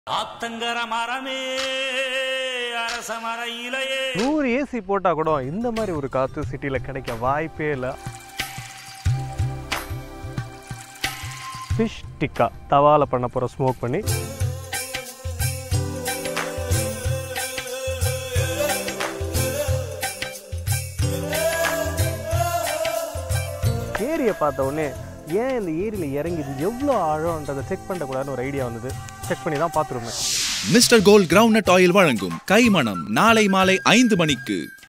ஆத்தங்கர மரமே அரச மர இலையே நூறு ஏசி போட்டால் கூட இந்த மாதிரி ஒரு காற்று சிட்டியில் கிடைக்க வாய்ப்பே இல்லை ஃபிஷ் டிக்கா தவால பண்ண போகிற ஸ்மோக் பண்ணி ஏரியை பார்த்த உடனே ஏன் இந்த ஏரியில் இறங்கி இது எவ்வளோ ஆழம்ன்றதை செக் பண்ணக்கூடாதுன்னு ஒரு ஐடியா வந்தது செக் பண்ணி தான் பார்த்துருந்தேன் மிஸ்டர் கோல்ட் கிரவுண்ட் ஆயில் வழங்கும் கைமணம் நாளை மாலை ஐந்து மணிக்கு